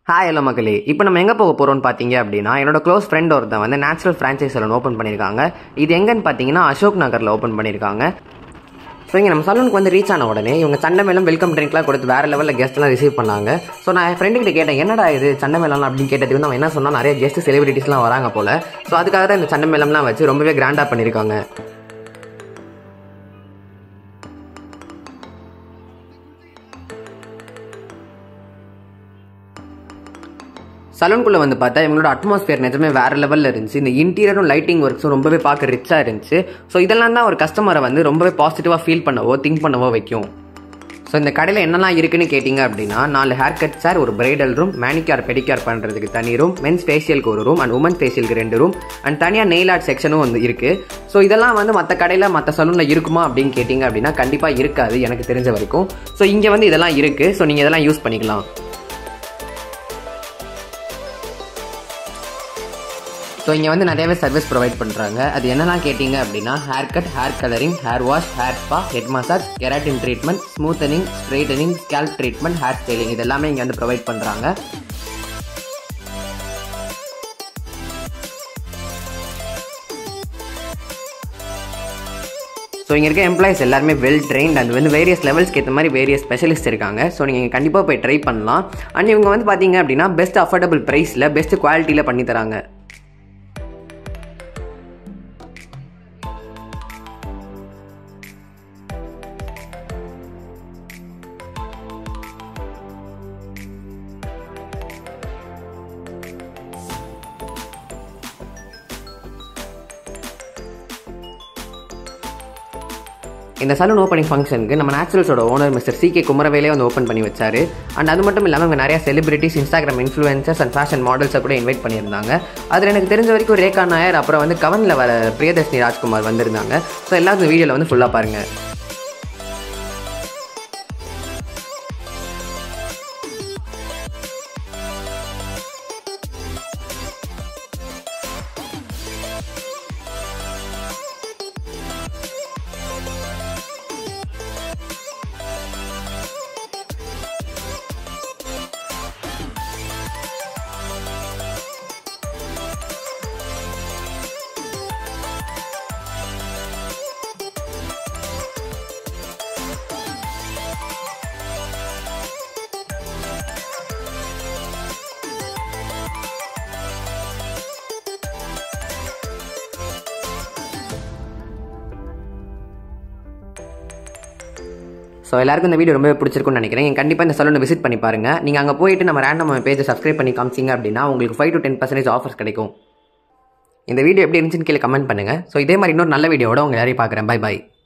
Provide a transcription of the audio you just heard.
hi hello மக்களே இப்போ நம்ம எங்கே போக போகிறோம்னு பார்த்தீங்க அப்படின்னா என்னோட க்ளோஸ் ஃப்ரெண்ட் ஒருத்தன் வந்து நேச்சுரல் ஃப்ரான்ச்சைஸ் சலூன் ஓப்பன் பண்ணியிருக்காங்க இது எங்கன்னு பார்த்தீங்கன்னா அசோக் நகரில் ஓப்பன் பண்ணியிருக்காங்க ஸோ இங்கே நம்ம சலூனுக்கு வந்து ரீச் ஆன உடனே இவங்க சண்டை மேலும் வெல்கம் ட்ரிங்க்லாம் கொடுத்து வேறு லெவலில் கெஸ்ட்லாம் ரிசீவ் பண்ணாங்க ஸோ நான் என் ஃப்ரெண்டு கிட்ட கேட்டேன் என்னடா இது சண்டை மேளம் அப்படின்னு கேட்டதுக்கு வந்து அவன் என்ன சொன்னா நிறைய கெஸ்ட் செலிபிரிட்டிஸ்லாம் வராங்க போல ஸோ அதுக்காக தான் இந்த சண்டை மேளம்லாம் வச்சு ரொம்பவே கிராண்டாக பண்ணியிருக்காங்க சலூன்குள்ளே வந்து பார்த்தா இவங்களோட அட்மாஸ்பியர் நிஜமே வேற லெவலில் இருந்துச்சு இந்த இன்டீரியரும் லைட்டிங் ஒர்க்ஸும் ரொம்பவே பார்க்க ரிச்சாக இருந்துச்சு ஸோ இதெல்லாம் தான் ஒரு கஸ்டமரை வந்து ரொம்பவே பாசிட்டிவாக ஃபீல் பண்ணவோ திங்க் பண்ணவோ வைக்கும் ஸோ இந்த கடையில் என்னெல்லாம் இருக்குன்னு கேட்டிங்க அப்படின்னா நாலு ஹேர் கட் சார் ஒரு பிரைடல் ரூம் மேனிக்யூர் பெடிக்யூர் பண்ணுறதுக்கு தனி ரூம் மென்ஸ் ஃபேஷியலுக்கு ஒரு ரூம் அண்ட் உமன்ஸ் ஃபேஷியலுக்கு ரெண்டு ரூம் அண்ட் தனியாக நெயில் ஆர்ட் செக்ஷனும் வந்து இருக்குது ஸோ இதெல்லாம் வந்து மற்ற கடையில் மற்ற சலூனில் இருக்குமா அப்படின்னு கேட்டிங்க அப்படின்னா கண்டிப்பாக இருக்காது எனக்கு தெரிஞ்ச வரைக்கும் ஸோ இங்கே வந்து இதெல்லாம் இருக்குது ஸோ நீங்கள் இதெல்லாம் யூஸ் பண்ணிக்கலாம் ஸோ இங்கே வந்து நிறையவே சர்வீஸ் ப்ரொவைட் பண்ணுறாங்க அது என்னெல்லாம் கேட்டிங்க அப்படின்னா hair cut hair colouring hair wash hair spa head massage keratin treatment smoothening straightening scalp treatment hair styling இது எல்லாமே இங்கே வந்து ப்ரொவைட் பண்ணுறாங்க ஸோ இங்கே இருக்க எம்ப்ளாயிஸ் எல்லாருமே வெல் ட்ரெயின்ட் அண்ட் வந்து வேரியஸ் லெவல்ஸ்க்கு ஏற்ற மாதிரி வேரியஸ் ஸ்பெஷலிஸ்ட் இருக்காங்க ஸோ நீங்கள் கண்டிப்பாக போய் ட்ரை பண்ணலாம் அண்ட் இவங்க வந்து பார்த்தீங்க அப்படின்னா பெஸ்ட் அஃபோர்டபுள் ப்ரைஸில் பெஸ்ட் குவாலிட்டியில் பண்ணி தராங்க இந்த சலூன் ஓப்பனிங் ஃபங்க்ஷனுக்கு நம்ம நேச்சுரல்ஸோட ஓனர் மிஸ்டர் சி கே குமரவேலே வந்து ஓப்பன் பண்ணி வச்சாரு அண்ட் அது மட்டும் இல்லாமல் இங்கே நிறைய celebrities Instagram influencers and fashion மாடல்ஸை கூட இன்வைட் பண்ணியிருந்தாங்க அதில் எனக்கு தெரிஞ்ச வரைக்கும் ரேகா நாயர் அப்புறம் வந்து கவனில் வர பிரியதர்ஷினி ராஜ்குமார் வந்திருந்தாங்க ஸோ எல்லாரும் இந்த வீடியோவில் வந்து ஃபுல்லாக பாருங்கள் ஸோ எல்லாருக்கும் இந்த வீடியோ ரொம்பவே பிடிச்சிருக்கும்னு நினைக்கிறேன் கண்டிப்பாக இந்த சலூனை விசிட் பண்ணி பாருங்க நீங்கள் அங்கே போயிட்டு நம்ம ரேண்டம் பேஜை சப்ஸ்கிரைப் பண்ணி காமிச்சிங்க அப்படின்னா உங்களுக்கு five to ten percentage offers கிடைக்கும் இந்த வீடியோ எப்படி இருந்துச்சுன்னு கீழே கமெண்ட் பண்ணுங்கள் ஸோ இதே மாதிரி இன்னொரு நல்ல வீடியோட உங்கள் எல்லாரையும் பார்க்குறேன் பை பை